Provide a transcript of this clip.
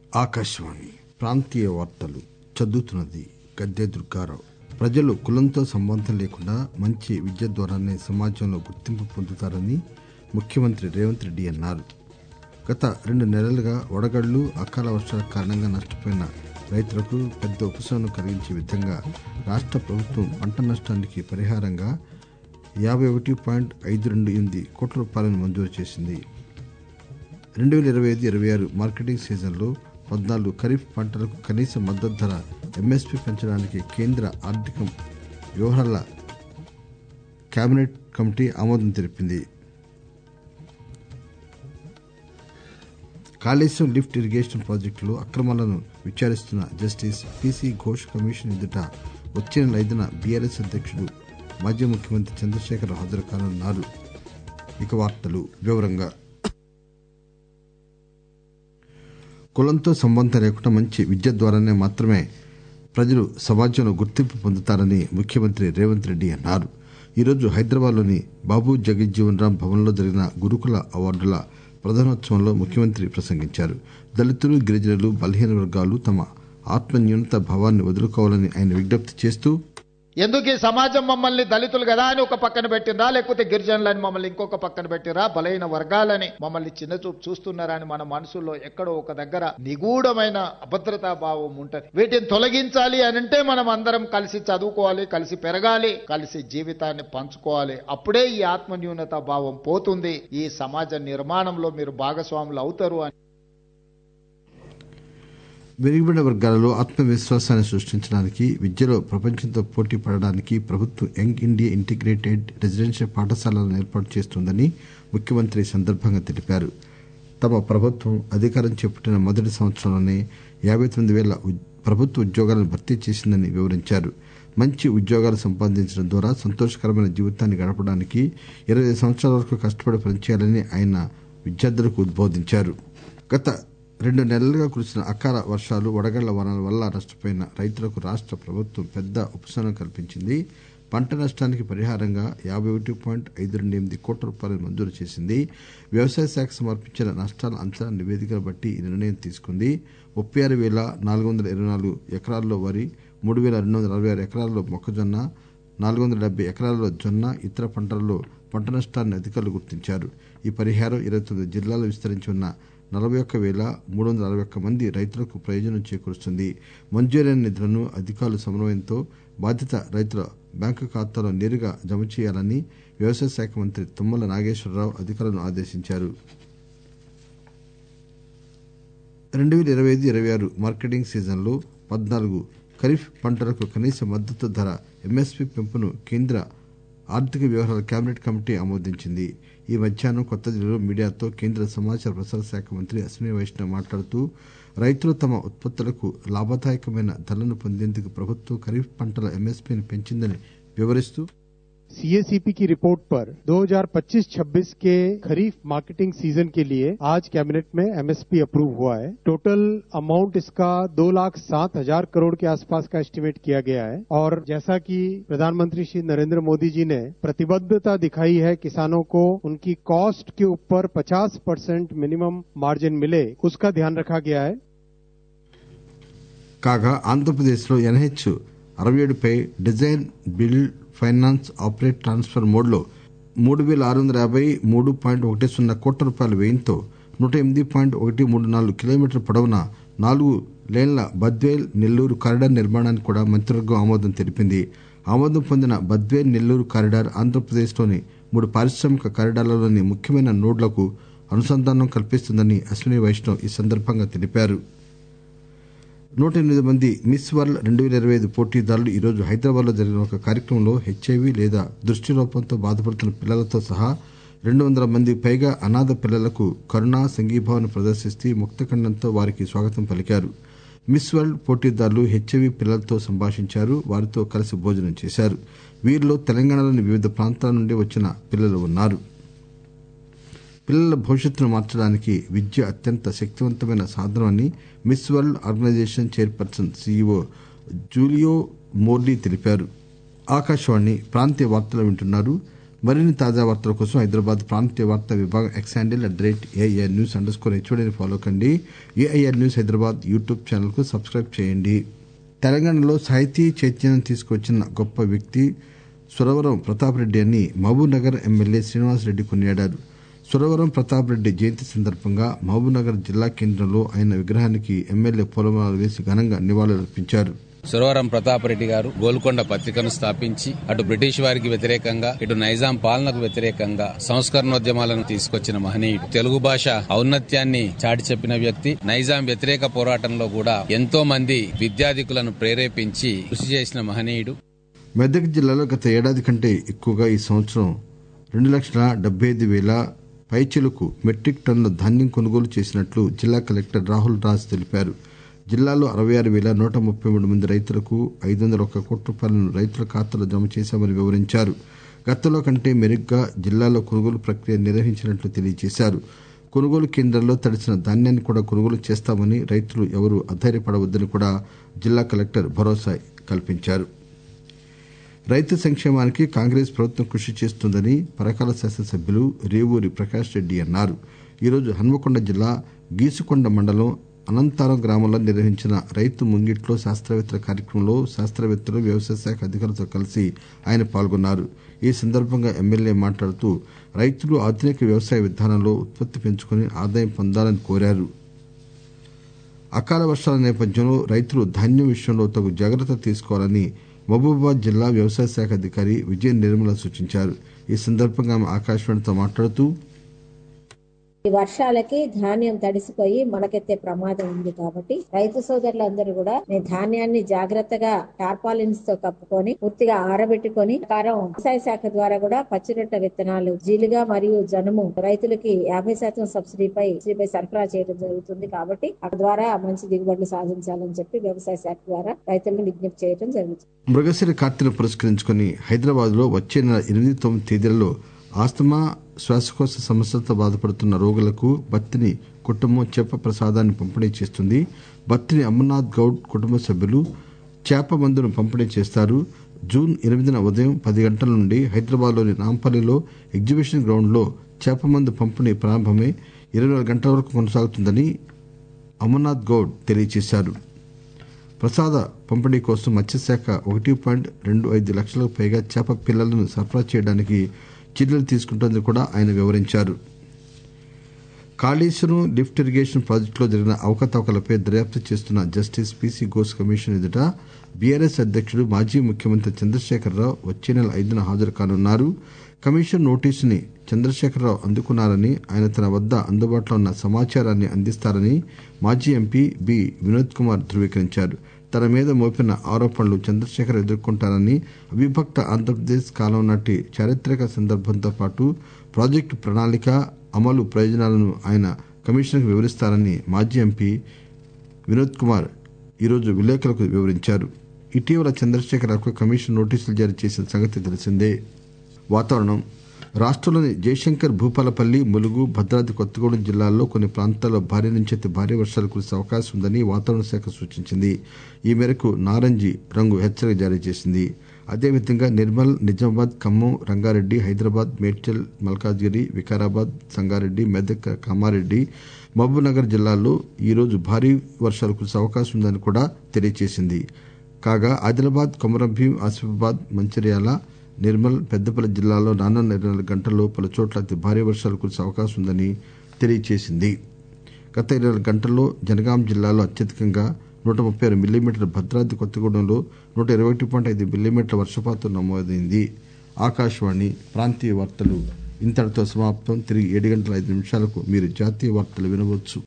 ఆకాశవాణి ప్రాంతీయ వార్తలు చదువుతున్నది గద్దె దుర్గారావు ప్రజలు కులంతో సంబంధం లేకుండా మంచి విద్య ద్వారానే సమాజంలో గుర్తింపు పొందుతారని ముఖ్యమంత్రి రేవంత్ రెడ్డి అన్నారు గత రెండు నెలలుగా వడగళ్లు అకాల వర్షాల కారణంగా నష్టపోయిన రైతులకు పెద్ద ఉపశమనం కలిగించే విధంగా రాష్ట ప్రభుత్వం పంట నష్టానికి పరిహారంగా యాభై ఒకటి పాయింట్ ఐదు రెండు ఎనిమిది కోట్ల రూపాయలను మంజూరు చేసింది రెండు వేల ఇరవై ఐదు ఇరవై ఆరు మార్కెటింగ్ సీజన్లో పద్నాలుగు ఖరీఫ్ పంటలకు కనీస మద్దతు ధర ఎంఎస్పీ పెంచడానికి కేంద్ర ఆర్థిక వ్యవహారాల కేబినెట్ కమిటీ ఆమోదం తెలిపింది కాళేశ్వరం లిఫ్ట్ ఇరిగేషన్ ప్రాజెక్టులో అక్రమాలను విచారిస్తున్న జస్టిస్ పిసి ఘోష్ కమిషన్ ఎదుట వచ్చే నెల ఐదున బీఆర్ఎస్ అధ్యక్షుడు మాజీ ముఖ్యమంత్రి చంద్రశేఖర్ హాజరు కానున్నారు ఇక వార్తలు వివరంగా కులంతో సంబంధం లేకుండా మంచి విద్య ద్వారానే మాత్రమే ప్రజలు సమాజంలో గుర్తింపు పొందుతారని ముఖ్యమంత్రి రేవంత్ రెడ్డి అన్నారు ఈరోజు హైదరాబాద్లోని బాబు జగజ్జీవన్ రామ్ భవన్లో జరిగిన గురుకుల అవార్డుల ప్రధానోత్సవంలో ముఖ్యమంత్రి ప్రసంగించారు దళితులు గిరిజనులు బలహీన వర్గాలు తమ ఆత్మన్యూనత భావాన్ని వదులుకోవాలని ఆయన విజ్ఞప్తి చేస్తూ ఎందుకు ఈ సమాజం మమ్మల్ని దళితులు కదా అని ఒక పక్కన పెట్టినరా లేకపోతే గిరిజనులని మమ్మల్ని ఇంకొక పక్కన పెట్టిరా బలైన వర్గాలని మమ్మల్ని చిన్న చూపు చూస్తున్నారా అని మన మనసులో ఎక్కడో ఒక దగ్గర నిగూఢమైన అభద్రతా భావం ఉంటది వీటిని తొలగించాలి అని అంటే మనం అందరం కలిసి చదువుకోవాలి కలిసి పెరగాలి కలిసి జీవితాన్ని పంచుకోవాలి అప్పుడే ఈ ఆత్మన్యూనత భావం పోతుంది ఈ సమాజ నిర్మాణంలో మీరు భాగస్వాములు అవుతారు అని వెనుకబడిన వర్గాలలో ఆత్మవిశ్వాసాన్ని సృష్టించడానికి విద్యలో ప్రపంచంతో పోటీ పడడానికి ప్రభుత్వం యంగ్ ఇండియా ఇంటిగ్రేటెడ్ రెసిడెన్షియల్ పాఠశాలలను ఏర్పాటు చేస్తోందని ముఖ్యమంత్రి ఈ సందర్భంగా తెలిపారు తమ ప్రభుత్వం అధికారం చేపట్టిన మొదటి సంవత్సరంలోనే యాబై తొమ్మిది వేల ప్రభుత్వ ఉద్యోగాలను భర్తీ చేసిందని వివరించారు మంచి ఉద్యోగాలు సంపాదించడం ద్వారా సంతోషకరమైన జీవితాన్ని గడపడానికి ఇరవై సంవత్సరాల వరకు కష్టపడి పనిచేయాలని ఆయన విద్యార్థులకు ఉద్బోధించారు గత రెండు నెలలుగా కురిసిన అకాల వర్షాలు వడగళ్ల వనాల వల్ల నష్టపోయిన రైతులకు రాష్ట ప్రభుత్వం పెద్ద ఉపశమనం కల్పించింది పంట నష్టానికి పరిహారంగా యాభై ఒకటి పాయింట్ ఐదు రెండు ఎనిమిది కోట్ల రూపాయలు మంజూరు చేసింది వ్యవసాయ శాఖ సమర్పించిన నష్టాల అంచనా నివేదికను బట్టి ఈ నిర్ణయం తీసుకుంది ముప్పై ఆరు వేల నాలుగు వందల ఇరవై నాలుగు ఎకరాల్లో వరి మూడు వేల రెండు వందల అరవై ఆరు ఎకరాల్లో మొక్కజొన్న నాలుగు వందల డెబ్బై ఎకరాల్లో జొన్న ఇతర పంటలలో పంట నష్టాన్ని అధికారులు గుర్తించారు ఈ పరిహారం ఇరవై తొమ్మిది జిల్లాల్లో విస్తరించి ఉన్న నలభై ఒక్క వేల మూడు వందల అరవై ఒక్క మంది రైతులకు ప్రయోజనం చేకూరుస్తుంది మంజూరైన నిధులను అధికారులు సమన్వయంతో బాధిత రైతుల బ్యాంకు ఖాతాలో నేరుగా జమ చేయాలని వ్యవసాయ శాఖ మంత్రి తుమ్మల నాగేశ్వరరావు అధికారులను ఆదేశించారు రెండు వేల ఇరవై ఐదు ఇరవై ఆరు మార్కెటింగ్ సీజన్లో పద్నాలుగు ఖరీఫ్ పంటలకు కనీస మద్దతు ధర ఎంఎస్పీ పెంపును కేంద్ర ఆర్థిక వ్యవహారాల కేబినెట్ కమిటీ ఆమోదించింది ఈ మధ్యాహ్నం కొత్త ఢిల్లీలో మీడియాతో కేంద్ర సమాచార ప్రసార శాఖ మంత్రి అశ్విని వైష్ణవ్ మాట్లాడుతూ రైతులు తమ ఉత్పత్తులకు లాభదాయకమైన ధరలను పొందేందుకు ప్రభుత్వం ఖరీఫ్ పంటల ఎంఎస్పీని పెంచిందని వివరిస్తూ सीएसीपी की रिपोर्ट पर 2025-26 के खरीफ मार्केटिंग सीजन के लिए आज कैबिनेट में एमएसपी अप्रूव हुआ है टोटल अमाउंट इसका दो लाख सात हजार करोड़ के आसपास का एस्टिमेट किया गया है और जैसा कि प्रधानमंत्री श्री नरेंद्र मोदी जी ने प्रतिबद्धता दिखाई है किसानों को उनकी कॉस्ट के ऊपर 50 परसेंट मिनिमम मार्जिन मिले उसका ध्यान रखा गया है కాగా ఆంధ్రప్రదేశ్లో ఎన్హెచ్ అరవై ఏడుపై design build finance operate transfer మోడ్లో మూడు వేల ఆరు వందల యాభై మూడు పాయింట్ ఒకటి సున్నా కోట్ల రూపాయల వ్యయంతో నూట ఎనిమిది పాయింట్ ఒకటి మూడు నాలుగు కిలోమీటర్ల పొడవున నాలుగు లేన్ల బద్వేల్ నెల్లూరు కారిడార్ నిర్మాణానికి కూడా మంత్రివర్గం ఆమోదం తెలిపింది ఆమోదం పొందిన బద్వేల్ నెల్లూరు కారిడార్ ఆంధ్రప్రదేశ్లోని మూడు పారిశ్రామిక కారిడార్లలోని ముఖ్యమైన నోడ్లకు అనుసంధానం కల్పిస్తుందని అశ్విని వైష్ణవ్ ఈ సందర్భంగా తెలిపారు నూట ఎనిమిది మంది మిస్ వరల్డ్ రెండు వేల ఇరవై ఐదు పోటీదారులు ఈరోజు హైదరాబాద్లో జరిగిన ఒక కార్యక్రమంలో హెచ్ఐవి లేదా దృష్టి లోపంతో బాధపడుతున్న పిల్లలతో సహా రెండు వందల మంది పైగా అనాథ పిల్లలకు కరుణ సంఘీభావన ప్రదర్శిస్తూ ముక్తఖండంతో వారికి స్వాగతం పలికారు మిస్ వరల్డ్ పోటీదారులు హెచ్ఐవి పిల్లలతో సంభాషించారు వారితో కలిసి భోజనం చేశారు వీరిలో తెలంగాణలోని వివిధ ప్రాంతాల నుండి వచ్చిన పిల్లలు ఉన్నారు పిల్లల భవిష్యత్తును మార్చడానికి విద్య అత్యంత శక్తివంతమైన సాధనమని miss world organisation chairperson CEO Julio Morley తెలిపారు ఆకాశవాణి ప్రాంతీయ వార్తలు వింటున్నారు మరిన్ని తాజా వార్తల కోసం హైదరాబాద్ ప్రాంతీయ వార్తా విభాగం X handle at the rate AIR news underscore హెచ్ఓడిని ఫాలో కండి AIR news Hyderabad YouTube channel కు సబ్స్క్రైబ్ చేయండి తెలంగాణలో సాహితీ చైతన్యం తీసుకొచ్చిన గొప్ప వ్యక్తి సురవరం ప్రతాప్ రెడ్డి అని మహబూబ్ నగర్ ఎమ్మెల్యే శ్రీనివాసరెడ్డి కొనియాడారు సురవరం ప్రతాప్ రెడ్డి జయంతి సందర్భంగా మహబూబ్ నగర్ జిల్లా కేంద్రంలో ఆయన విగ్రహానికి ఎమ్మెల్యే పూలమాలలు వేసి ఘనంగా నివాళులర్పించారు సురవరం ప్రతాప్ రెడ్డి గారు గోల్కొండ పత్రికను స్థాపించి అటు బ్రిటిష్ వారికి వ్యతిరేకంగా ఇటు నైజాం పాలనకు వ్యతిరేకంగా సంస్కరణోద్యమాలను తీసుకొచ్చిన మహనీయుడు తెలుగు భాష ఔన్నత్యాన్ని చాటి చెప్పిన వ్యక్తి నైజాం వ్యతిరేక పోరాటంలో కూడా ఎంతో మంది విద్యాధికులను ప్రేరేపించి కృషి చేసిన మహనీయుడు మెదక్ జిల్లాలో గత ఏడాది కంటే ఎక్కువగా ఈ సంవత్సరం రెండు లక్షల డెబ్బై ఐదు వేల పైచిలకు మెట్రిక్ టన్నుల ధాన్యం కొనుగోలు చేసినట్లు జిల్లా కలెక్టర్ రాహుల్ రాజ్ తెలిపారు జిల్లాలో అరవై ఆరు వేల నూట ముప్పై మూడు మంది రైతులకు ఐదు వందల ఒక్క కోట్ల రూపాయలను రైతుల ఖాతాలో జమ చేశామని వివరించారు గతంలో కంటే మెరుగ్గా జిల్లాలో కొనుగోలు ప్రక్రియ నిర్వహించినట్లు తెలియజేశారు కొనుగోలు కేంద్రాల్లో తడిసిన ధాన్యాన్ని కూడా కొనుగోలు చేస్తామని రైతులు ఎవరూ అధైర్యపడవద్దని కూడా జిల్లా కలెక్టర్ భరోసా కల్పించారు రైతు సంక్షేమానికి కాంగ్రెస్ ప్రభుత్వం కృషి చేస్తుందని పరకాల శాసనసభ్యులు రేవూరి ప్రకాష్ రెడ్డి అన్నారు ఈరోజు హన్మకొండ జిల్లా గీసుకొండ మండలం అనంతారం గ్రామంలో నిర్వహించిన రైతు ముంగిట్లో శాస్త్రవేత్తల కార్యక్రమంలో శాస్త్రవేత్తలు వ్యవసాయ శాఖ అధికారులతో కలిసి ఆయన పాల్గొన్నారు ఈ సందర్భంగా ఎమ్మెల్యే మాట్లాడుతూ రైతులు ఆధునిక వ్యవసాయ విధానంలో ఉత్పత్తి పెంచుకుని ఆదాయం పొందాలని కోరారు అకాల వర్షాల నేపథ్యంలో రైతులు ధాన్యం విషయంలో తగు జాగ్రత్త తీసుకోవాలని మహబూబాబాద్ జిల్లా వ్యవసాయ శాఖ అధికారి విజయ నిర్మల సూచించారు ఈ సందర్భంగా ఆమె ఆకాశవాణితో మాట్లాడుతూ ఈ వర్షాలకి ధాన్యం తడిసిపోయి మొలకెత్తే ప్రమాదం ఉంది కాబట్టి రైతు సోదరులందరూ కూడా మీ ధాన్యాన్ని జాగ్రత్తగా టార్పాలిన్స్ తో కప్పుకొని పూర్తిగా ఆరబెట్టుకొని కారం వ్యవసాయ శాఖ ద్వారా కూడా పచ్చిరొట్ట విత్తనాలు జీలుగా మరియు జనుము రైతులకి యాభై శాతం సబ్సిడీపై సబ్సిడీపై సరఫరా చేయడం జరుగుతుంది కాబట్టి అక్కడ ద్వారా మంచి దిగుబడులు సాధించాలని చెప్పి వ్యవసాయ శాఖ ద్వారా రైతులను విజ్ఞప్తి చేయడం జరుగుతుంది మృగశిర కార్తెను పురస్కరించుకుని హైదరాబాద్ లో వచ్చే నెల ఎనిమిది తొమ్మిది తేదీలలో ఆస్తమా శ్వాసకోశ సమస్యలతో బాధపడుతున్న రోగులకు బత్తిని కుటుంబం చేప ప్రసాదాన్ని పంపిణీ చేస్తుంది బత్తిని అమర్నాథ్ గౌడ్ కుటుంబ సభ్యులు చేప మందును పంపిణీ చేస్తారు జూన్ ఎనిమిదిన ఉదయం పది గంటల నుండి హైదరాబాద్లోని నాంపల్లిలో ఎగ్జిబిషన్ గ్రౌండ్లో చేప మందు పంపిణీ ప్రారంభమై ఇరవై నాలుగు గంటల వరకు కొనసాగుతుందని అమర్నాథ్ గౌడ్ తెలియజేశారు ప్రసాద పంపిణీ కోసం మత్స్యశాఖ ఒకటి పాయింట్ రెండు ఐదు లక్షలకు పైగా చేప పిల్లలను సరఫరా చేయడానికి చర్యలు తీసుకుంటోందని కూడా ఆయన వివరించారు కాళేశ్వరం లిఫ్ట్ ఇరిగేషన్ ప్రాజెక్టులో జరిగిన అవకతవకలపై దర్యాప్తు చేస్తున్న జస్టిస్ పీసీ ఘోష్ కమిషన్ ఎదుట బీఆర్ఎస్ అధ్యక్షుడు మాజీ ముఖ్యమంత్రి చంద్రశేఖరరావు వచ్చే నెల ఐదున హాజరు కానున్నారు కమిషన్ నోటీసుని చంద్రశేఖరరావు అందుకున్నారని ఆయన తన వద్ద అందుబాటులో ఉన్న సమాచారాన్ని అందిస్తారని మాజీ ఎంపీ బి వినోద్ కుమార్ ధృవీకరించారు తన మీద మోపిన ఆరోపణలు చంద్రశేఖర్ ఎదుర్కొంటారని అవిభక్త ఆంధ్రప్రదేశ్ కాలం నాటి చారిత్రక సందర్భంతో పాటు ప్రాజెక్టు ప్రణాళిక అమలు ప్రయోజనాలను ఆయన కమిషన్కు వివరిస్తారని మాజీ ఎంపీ వినోద్ కుమార్ ఈరోజు విలేకరులకు వివరించారు ఇటీవల చంద్రశేఖరరావుకు కమిషన్ నోటీసులు జారీ చేసిన సంగతి తెలిసిందే వాతావరణం రాష్టంలోని జయశంకర్ భూపాలపల్లి ములుగు భద్రాద్రి కొత్తగూడెం జిల్లాల్లో కొన్ని ప్రాంతాల్లో భారీ నుంచి అతి భారీ వర్షాలు కురిసే అవకాశం ఉందని వాతావరణ శాఖ సూచించింది ఈ మేరకు నారంజి రంగు హెచ్చరిక జారీ చేసింది అదేవిధంగా నిర్మల్ నిజామాబాద్ ఖమ్మం రంగారెడ్డి హైదరాబాద్ మేడ్చల్ మల్కాజ్గిరి వికారాబాద్ సంగారెడ్డి మెదక్ కామారెడ్డి మహబూబ్నగర్ జిల్లాల్లో ఈరోజు భారీ వర్షాలు కురిసే అవకాశం ఉందని కూడా తెలియజేసింది కాగా ఆదిలాబాద్ కొమరంభీం ఆసిఫాబాద్ మంచిర్యాల నిర్మల్ పెద్దపల్లి జిల్లాలో రానున్న ఇరవై నాలుగు గంటల్లో పలు చోట్ల అతి భారీ వర్షాలు కురిసే అవకాశం ఉందని తెలియజేసింది గత ఇరవై నాలుగు గంటల్లో జనగాం జిల్లాలో అత్యధికంగా నూట ముప్పై ఆరు మిల్లీమీటర్ల భద్రాద్రి కొత్తగూడెంలో నూట ఇరవై ఒకటి పాయింట్ ఐదు మిల్లీమీటర్ల వర్షపాతం నమోదైంది ఆకాశవాణి ప్రాంతీయ వార్తలు ఇంతటితో సమాప్తం తిరిగి ఏడు గంటల ఐదు నిమిషాలకు మీరు జాతీయ వార్తలు వినవచ్చు